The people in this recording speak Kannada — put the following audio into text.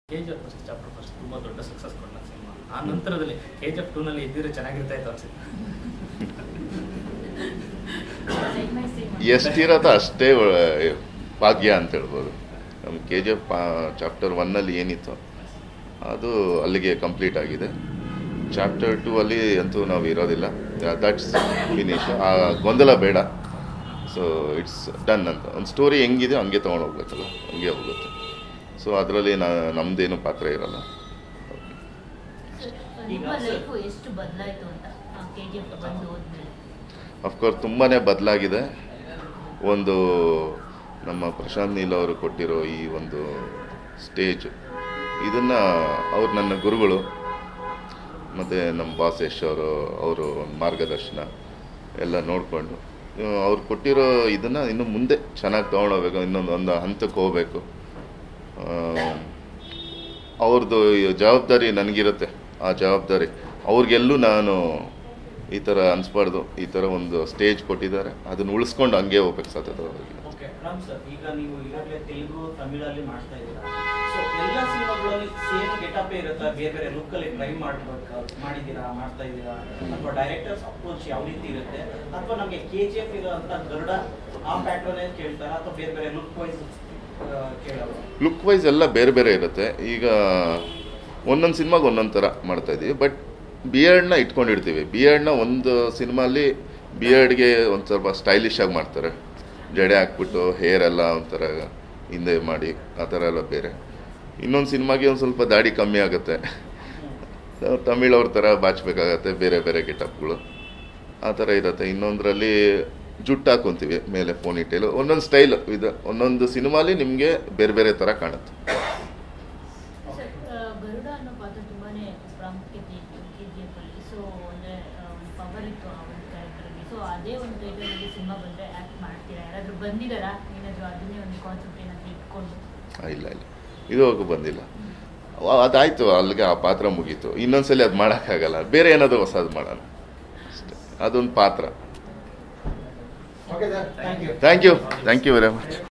K G F first chapter first ತುಂಬ ದೊಡ್ಡ ಸಕ್ಸಸ್ ಕೊಟ್ಟ ಸಿನಿಮಾ ಆ ನಂತರದಲ್ಲಿ ಕೆ ಜಿ ಎಫ್ ಟೂನಲ್ಲಿ ಇದ್ದಿದ್ರೆ ಚೆನ್ನಾಗಿರ್ತಾ ಇತ್ತು ಅನ್ಸುತ್ತೆ ಎಷ್ಟಿರೋದು ಅಷ್ಟೇ ಒ- ಭಾಗ್ಯ ಅಂತ ಹೇಳ್ಬೋದು ನಮ್ಮ ಕೆ ಜಿ ಎಫ್ ಚಾಪ್ಟರ್ ಒನ್ನಲ್ಲಿ ಏನಿತ್ತು ಅದು ಅಲ್ಲಿಗೆ ಕಂಪ್ಲೀಟ್ ಆಗಿದೆ ಚಾಪ್ಟರ್ ಟೂ ಅಲ್ಲಿ ಅಂತೂ ನಾವು ಇರೋದಿಲ್ಲ ದಟ್ಸ್ ಫಿನಿಶ್ ಆ ಗೊಂದಲ ಬೇಡ ಸೊ ಇಟ್ಸ್ ಡನ್ ಅಂತ ಒಂದು ಸ್ಟೋರಿ ಹೆಂಗಿದೆ ಹಂಗೆ ತೊಗೊಂಡು ಹೋಗ್ಬೇಕಲ್ಲ ಹಂಗೆ ಹೋಗುತ್ತೆ ಸೊ ಅದರಲ್ಲಿ ನಾ ನಮ್ಮದೇನು ಪಾತ್ರ ಇರಲ್ಲ ನಿಮ್ಮ ಲೈಫು ಎಷ್ಟು ಬದಲಾಯಿತು ಅಂತ ಕೆ ಜಿ ಎಫ್ ಬಂದು ಹೋದ್ಮೇಲೆ ಅಫ್ಕೋರ್ಸ್ ತುಂಬಾ ಬದಲಾಗಿದೆ ಒಂದು ನಮ್ಮ ಪ್ರಶಾಂತ್ ನೀಲ್ ಅವರು ಕೊಟ್ಟಿರೋ ಈ ಒಂದು ಸ್ಟೇಜ್ ಇದನ್ನು ಅವ್ರು ನನ್ನ ಗುರುಗಳು ಮತ್ತು ನಮ್ಮ ಬಾಸ್ ಯಶ್ ಅವರು ಅವರು ಒಂದು ಮಾರ್ಗದರ್ಶನ ಎಲ್ಲ ನೋಡಿಕೊಂಡು ಅವ್ರು ಕೊಟ್ಟಿರೋ ಇದನ್ನು ಇನ್ನು ಮುಂದೆ ಚೆನ್ನಾಗಿ ತೊಗೊಂಡೋಗ್ಬೇಕು ಇನ್ನೊಂದು ಒಂದು ಹಂತಕ್ಕೆ ಹೋಗಬೇಕು ಅವ್ರದ್ದು ಜವಾಬ್ದಾರಿ ನನಗಿರುತ್ತೆ ಆ ಜವಾಬ್ದಾರಿ ಅವ್ರಿಗೆಲ್ಲೂ ನಾನು ಈ ಥರ ಅನ್ಸ್ಬಾರ್ದು ಈ ಥರ ಒಂದು ಸ್ಟೇಜ್ ಕೊಟ್ಟಿದ್ದಾರೆ ಅದನ್ನು ಉಳಿಸ್ಕೊಂಡು ಹಂಗೆ ಹೋಗ್ಬೇಕು ಸತತವಾಗಿ ಓಕೆ ರಾಮ್ ಸರ್ ಈಗ ನೀವು ಈಗಾಗಲೇ ತೆಲುಗು ತಮಿಳಲ್ಲಿ ಮಾಡ್ತಾ ಇದ್ದೀರಾ ಸೊ ಎಲ್ಲ ಸಿನಿಮಾಗಳಲ್ಲಿ ಸೇಮ್ ಗೆಟಪ್ ಇರುತ್ತಾ ಬೇರೆ ಬೇರೆ ಲುಕ್ ಅಲ್ಲಿ ಟ್ರೈ ಮಾಡ್ಬೇಕು ಮಾಡಿದ್ದೀರಾ ಮಾಡ್ತಾ ಇದ್ದೀರಾ ಅಥವಾ ಡೈರೆಕ್ಟರ್ಸ್ ಅಪ್ರೋಚ್ ಯಾವ ರೀತಿ ಇರುತ್ತೆ ಅಥವಾ ನಮಗೆ ಕೆ ಜಿ ಎಫ್ ಇರೋ ಅಂತ ಗರುಡ ಆ ಪ್ಯಾಟರ್ನ್ ಕೇಳ್ತಾರಾ ಅಥವಾ ಬೇರೆ ಬೇರೆ ಲುಕ್ ವೈಸ್ ಕೇಳೋದು ಲುಕ್ ವೈಸ್ ಎಲ್ಲ ಬೇರೆ ಬೇರೆ ಇರುತ್ತೆ ಈಗ ಒಂದೊಂದು ಸಿನಿಮಾಗೆ ಒಂದೊಂದು ಥರ ಮಾಡ್ತಾ ಇದ್ದೀವಿ ಬಟ್ ಬಿಯರ್ಡ್ನ ಇಟ್ಕೊಂಡಿರ್ತೀವಿ ಬಿಯರ್ಡ್ನ ಒಂದು ಸಿನಿಮಾಲಿ ಬಿಯರ್ಡ್ಗೆ ಒಂದು ಸ್ವಲ್ಪ ಸ್ಟೈಲಿಶ್ ಆಗಿ ಮಾಡ್ತಾರೆ ಜಡೆ ಹಾಕ್ಬಿಟ್ಟು ಹೇರ್ ಎಲ್ಲ ಒಂಥರ ಹಿಂದೆ ಮಾಡಿ ಆ ಥರ ಎಲ್ಲ ಬೇರೆ ಇನ್ನೊಂದು ಸಿನಿಮಾಗೆ ಒಂದು ಸ್ವಲ್ಪ ದಾಡಿ ಕಮ್ಮಿ ಆಗುತ್ತೆ ನಾವು ತಮಿಳ್ ಅವ್ರ ಥರ ಬಾಚಬೇಕಾಗತ್ತೆ ಬೇರೆ ಬೇರೆ ಗೆಟಪ್ಗಳು ಆ ಥರ ಇರುತ್ತೆ ಇನ್ನೊಂದರಲ್ಲಿ ಜುಟ್ಟು ಹಾಕೊತೀವಿ ಮೇಲೆ ಪೋನಿಟೇಲು ಒಂದೊಂದು ಸ್ಟೈಲ್ ಇದು ಒಂದೊಂದು ಸಿನಿಮಾಲಿ ನಿಮಗೆ ಬೇರೆ ಬೇರೆ ಥರ ಕಾಣುತ್ತೆ ಸರ್ ಗರುಡ ಅನ್ನೋ ಪಾತ್ರ ತುಂಬಾನೇ ಪ್ರಾಮುಖ್ಯತೆ ಇತ್ತು ಕೆ ಜಿ ಎಫ್ ಅಲ್ಲಿ ಸೊ ಅಂದ್ರೆ ಪವರ್ ಇತ್ತು ಆ ಒಂದು ಕ್ಯಾರೆಕ್ಟರ್ಗೆ ಸೊ ಅದೇ ಒಂದು ಇದರಲ್ಲಿ ಸಿನಿಮಾ ಬಂದ್ರೆ ಆಕ್ಟ್ ಮಾಡ್ತೀರಾ ಯಾರಾದ್ರೂ ಬಂದಿದ್ದಾರಾ ಏನಾದ್ರು ಅದನ್ನೇ ಒಂದು ಕಾನ್ಸೆಪ್ಟ್ ಏನಾದ್ರು ಇಟ್ಕೊಂಡು ಆ, ಇಲ್ಲ ಇಲ್ಲ ಇದುವರೆಗೂ ಬಂದಿಲ್ಲ ಅವ- ಅದಾಯ್ತು ಅಲ್ಲಿಗೆ ಆ ಪಾತ್ರ ಮುಗೀತು ಇನ್ನೊಂದ್ಸಲಿ ಅದು ಮಾಡೋಕ್ಕಾಗಲ್ಲ ಬೇರೆ ಏನಾದರೂ ಹೊಸದು ಮಾಡೋಣ ಅಷ್ಟೇ ಅದೊಂದು ಪಾತ್ರ okay sir thank you thank you thank you very much